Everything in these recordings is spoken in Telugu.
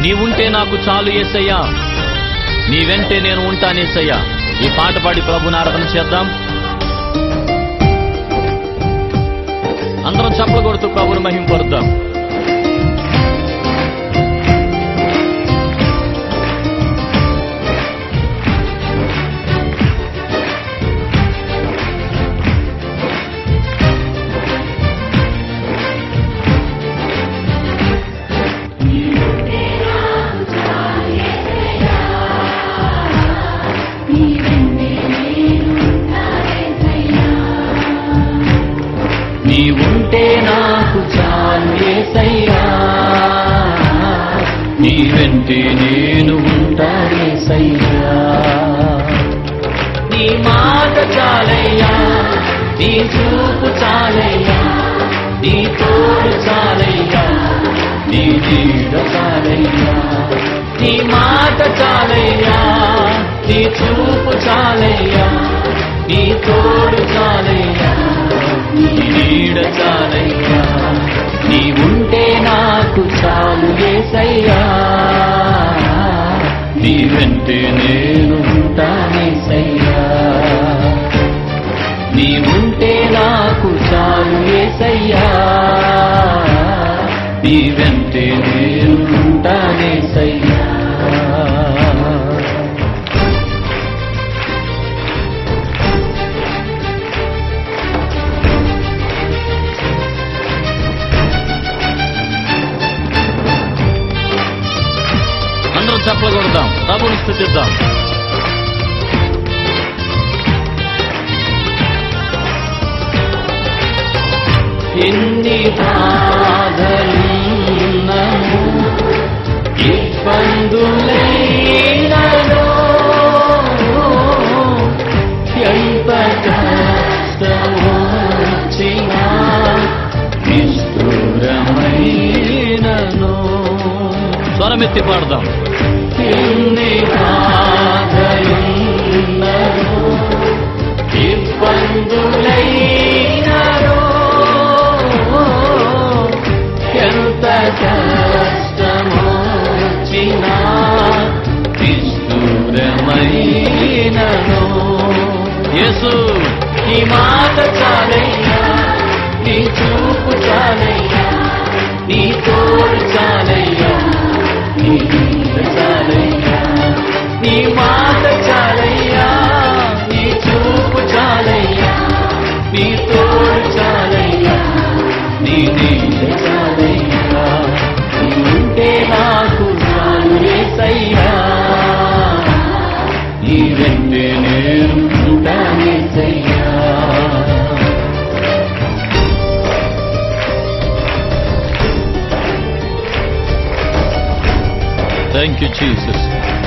నీవుంటే నాకు చాలు ఏసయ్యా నీ వెంటే నేను ఉంటానేసయ్యా ఈ పాట పాడి ప్రభుని ఆరాధన చేద్దాం అందరం చప్పలు కొడుతూ ప్రభుని మహింపరుద్దాం నీవుంటే నాకు చాలు ఏసయ్యా నీ వెంటే నేను ఉంటానేసయ్యా నీ మాట చాలయ్యా నీ చూపు చాలయ్యా నీ తోడు చాలయ్యా నీ నీడ చాలయ్యా నీ మాట చాలయ్యా నీ చూపు చాలయ్యా నీ తోడు చాలయ్యా నీ నీడ చాలయ్యా నీ ఉంటే నాకు చాలు ఏసయ్యా నీ వెంటే నేను ఉంటానేసయ్యా నీ ఉంటే నాకు చాలు ఏసయ్యా నీ వెంటే నేను ఉంటానేసయ్యా అందరం చప్పలు కొడదాం ప్రభుని స్థుతిద్దాం ఎన్ని బాధలున్నను ఇబ్బందులైనను ఎంత కష్టమొచ్చినా నిష్ఠురమైనను స్వరమెత్తి పాడదాం ఎన్ని బాధలున్నను ఇబ్బందులైనను ఎంత కష్టమొచ్చినా నిష్ఠురమైనను యేసు ఈ మాట చాలయ్యా నీ చూపు చాలయ్యా నీ తోడు చాలయ్యా నీ నీడ చాలయ్యా నీ మాట చాలయ్యా నీ చూపు చాలయ్యా నీ తోడు చాలయ్యా నీ నీడ చాలయ్యా నీ ఉంటే నాకు చాలు ఏసయ్యా నీ వెంటే నేను ఉంటానేసయ్యా థ్యాంక్ యూ జీసస్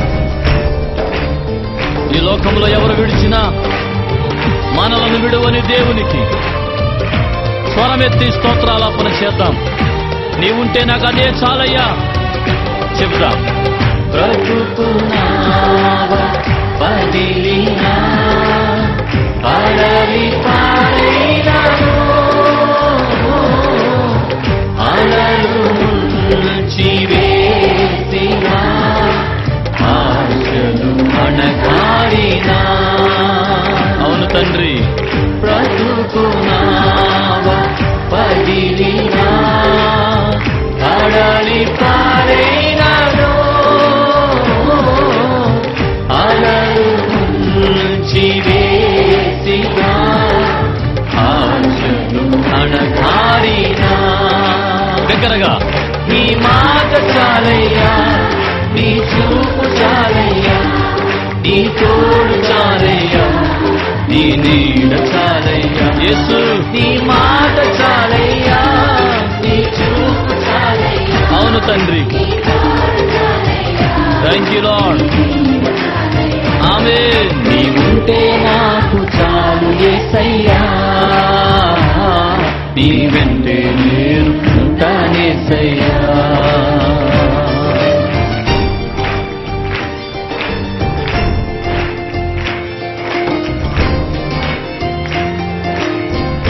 ఈ లోకంలో ఎవరు విడిచినా మనలను విడువని దేవునికి స్వరమెత్తి స్తోత్రాలాపన చేద్దాం నీవుంటే నాకు అదే చాలయ్యా చెప్దాం బ్రతుకున్నావా పదిలినా అడవి పాడైనను అలలు ముంచివేసినా ఆశలు అణగారినా అవును తండ్రి బ్రతుకున్నావా పదిలినా అడలి పాడైనను అలలు ముంచివేసినా ఆశలు అణగారినా దగ్గరగా నీ మాట చాలయ్యా నీ చూపు చాలయ్యా నీ తోడు చాలయ్యా నీ నీడ చాలయ్యా యేసు నీ మాట చాలయ్యా నీ చూపు చాలయ్యా అవును తండ్రి థ్యాంక్ యూ లాడ్ ఆమె నీ ఉంటే నాకు చాలు ఏసయ్యా నీ వెంటే నేను ఉంటానేసయ్యా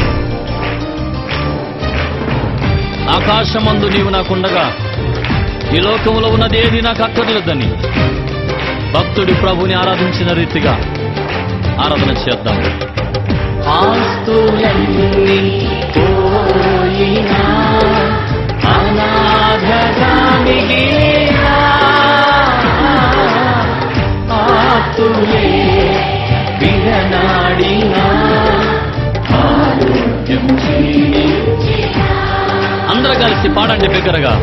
ఆకాశమందు నీవు నాకుండగా ఈ లోకంలో ఉన్నది ఏది నాకు అక్కర్లేదని భక్తుడి ప్రభుని ఆరాధించిన రీతిగా ఆరాధన చేద్దాం ఆస్తులన్నీ పోయినా అనాథగా మిగిలినా ఆస్తులే విడనాడినా ఆరోగ్యం క్షీణించినా అందరూ కలిసి పాడండి బిగ్గరగా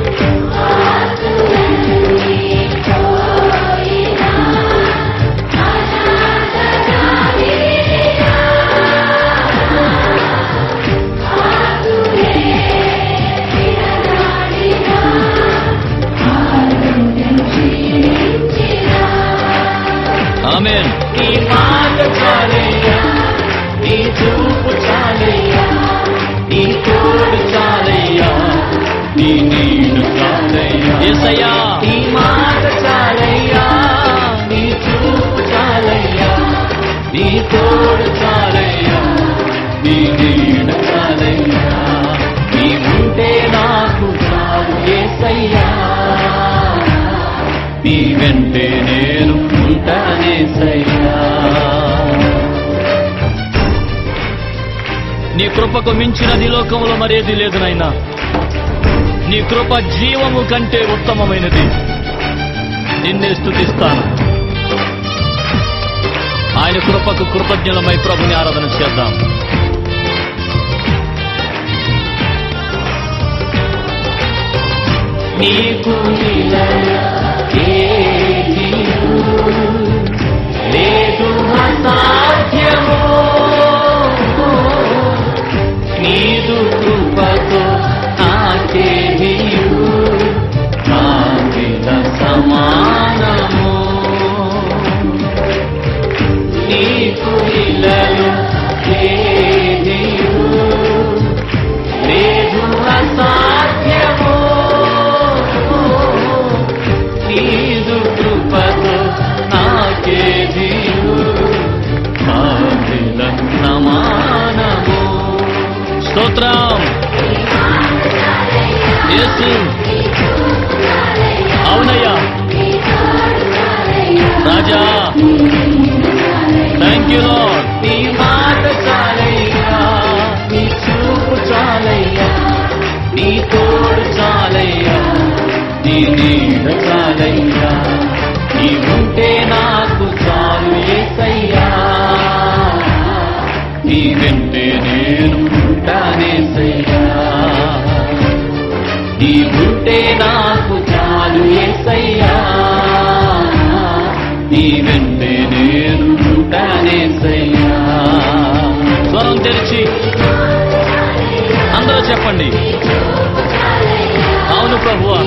ఆమేన్ నీ మాట చాలయ్యా నీ చూపు చాలయ్యా నీ తోడు చాలయ్యా నీ నీడు చాలయ్యా యేసయ్యా నీ మాట చాలయ్యా నీ చూపు చాలయ్యా నీ తోడు చాలయ్యా నీ నీడు చాలయ్యా నీ ఉంటే నాకు చాలు ఏసయ్యా నీ వెంటే నేను ఉంటానేసయ్యా నీ కృపకు మించినది ఈ లోకంలో మరేది లేదు నాయనా నీ కృప జీవము కంటే ఉత్తమమైనది నిన్నే స్థుతిస్తాను ఆయన కృపకు కృతజ్ఞలమై ప్రభుని ఆరాధన చేద్దాం నీకు ఏదియు లేదు అసాధ్యము నీదు కృపతో నాకేదియు నాకిల సమానము నీకు ఇలలో ఏదియు లేదు అసాధ్యము నీదు కృపతో నాకేదియు నాకిల సమానము స్తోత్రం యేసు అవునయ్యా రాజా థ్యాంక్ యూ లార్డ్ నీ మాట చాలయ్యా నీ చూపు చాలయ్యా నీ తోడు చాలయ్యా నీ నీడ చాలయ్యా నీ ఉంటే నాకు చాలు ఏసయ్యా నీ వెంటే నేను ఉంటానేసయ్యా నీ ఉంటే నాకు చాలు ఏసయ్యా నీ వెంటే నేను ఉంటానేసయ్యా స్వరం తెరిచి అందరూ చెప్పండి అవును ప్రభువా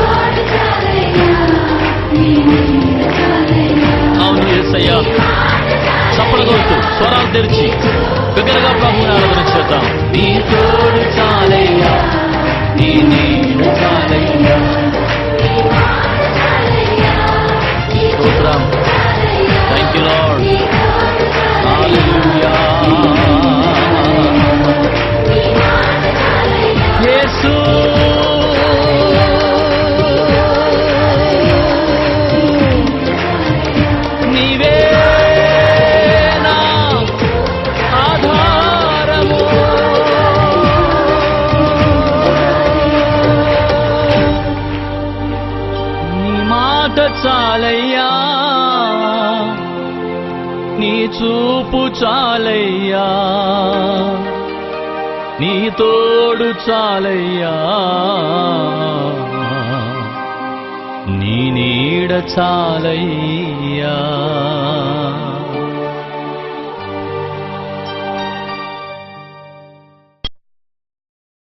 అవును ఎస్సయ్యా చప్పలు కొడుతూ స్వరాలు తెరిచి బిగ్గరగా ప్రభుని ఆరాధన చేద్దాం నీ తోడు చాలయ్యా నీ నీడు చాలయ్యా స్తోత్రం థ్యాంక్ యూ లార్డ్ హల్లెలూయా యేసు నీవే నా ఆధారము నీ మాట చాలయ్యా నీ చూపు చాలయ్యా నీ తోడు చాలయ్యా నీ నీడ చాలయ్యా